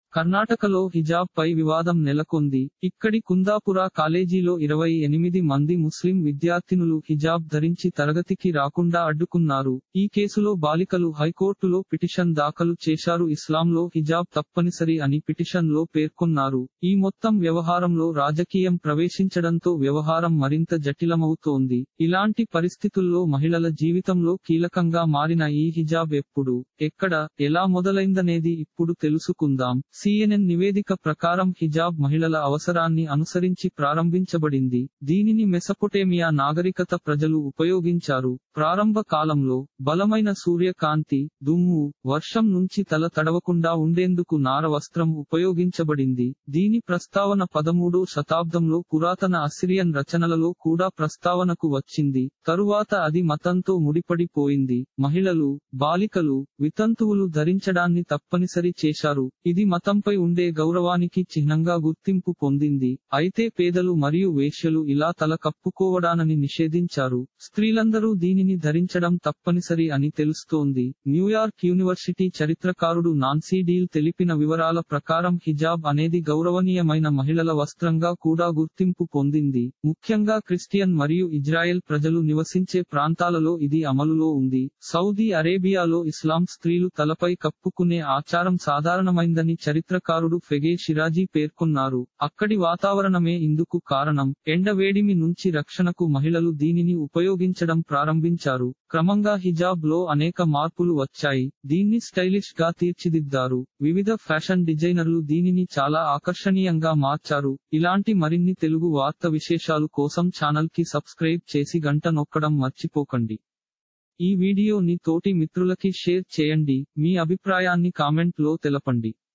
కర్ణాటకలో హిజాబ్ పై వివాదం నెలకొంది ఇక్కడి కుందాపుర కాలేజీలో ఇరవై ఎనిమిది మంది ముస్లిం విద్యార్థినులు హిజాబ్ ధరించి తరగతికి రాకుండా అడ్డుకున్నారు ఈ కేసులో బాలికలు హైకోర్టులో పిటిషన్ దాఖలు చేశారు ఇస్లాంలో హిజాబ్ తప్పనిసరి అని పిటిషన్ లో పేర్కొన్నారు ఈ మొత్తం వ్యవహారంలో రాజకీయం ప్రవేశించడంతో వ్యవహారం మరింత జటిలమవుతోంది ఇలాంటి పరిస్థితుల్లో మహిళల జీవితంలో కీలకంగా మారిన ఈ హిజాబ్ ఎప్పుడు ఎక్కడ ఎలా మొదలైందనేది ఇప్పుడు తెలుసుకుందాం సిఎన్ఎన్ నివేదిక ప్రకారం హిజాబ్ మహిళల అవసరాన్ని అనుసరించి ప్రారంభించబడింది దీనిని మెసపొటేమియా నాగరికత ప్రజలు ఉపయోగించారు ప్రారంభ కాలంలో బలమైన సూర్యకాంతి దుమ్ము వర్షం నుంచి తల తడవకుండా ఉండేందుకు నార వస్త్రం ఉపయోగించబడింది దీని ప్రస్తావన పదమూడో శతాబ్దంలో పురాతన అసిరియన్ రచనలలో కూడా ప్రస్తావనకు వచ్చింది తరువాత అది మతంతో ముడిపడిపోయింది మహిళలు బాలికలు వితంతువులు ధరించడాన్ని తప్పనిసరి చేశారు ఇది మతంపై ఉండే గౌరవానికి చిహ్నంగా గుర్తింపు పొందింది అయితే పేదలు మరియు వేశ్యలు ఇలా తల కప్పుకోవడానని నిషేధించారు స్త్రీలందరూ దీనిని ధరించడం తప్పనిసరి అని తెలుస్తోంది న్యూయార్క్ యూనివర్సిటీ చరిత్రకారుడు నాన్సీ డీల్ తెలిపిన వివరాల ప్రకారం హిజాబ్ అనేది గౌరవనీయమైన మహిళల వస్త్రంగా కూడా గుర్తింపు పొందింది ముఖ్యంగా క్రిస్టియన్ మరియు ఇజ్రాయెల్ ప్రజలు నివసించే ప్రాంతాలలో ఇది అమలులో ఉంది సౌదీ అరేబియాలో ఇస్లాం స్త్రీలు తలపై కప్పుకునే ఆచారం సాధారణమైందని చరిత్రకారుడు ఫెగే షిరాజీ పేర్కొన్నారు అక్కడి వాతావరణమే ఇందుకు కారణం ఎండవేడిమి నుంచి రక్షణకు మహిళలు దీనిని ఉపయోగించడం ప్రారంభించారు క్రమంగా హిజాబ్ లో అనేక మార్పులు వచ్చాయి దీన్ని స్టైలిష్ గా తీర్చిదిద్దారు వివిధ ఫ్యాషన్ డిజైనర్లు దీనిని చాలా ఆకర్షణీయంగా మార్చారు ఇలాంటి మరిన్ని తెలుగు వార్త విశేషాలు కోసం ఛానల్ కి సబ్స్క్రైబ్ చేసి గంట నొక్కడం మర్చిపోకండి ఈ వీడియోని తోటి మిత్రులకి షేర్ చేయండి మీ అభిప్రాయాన్ని కామెంట్ లో తెలపండి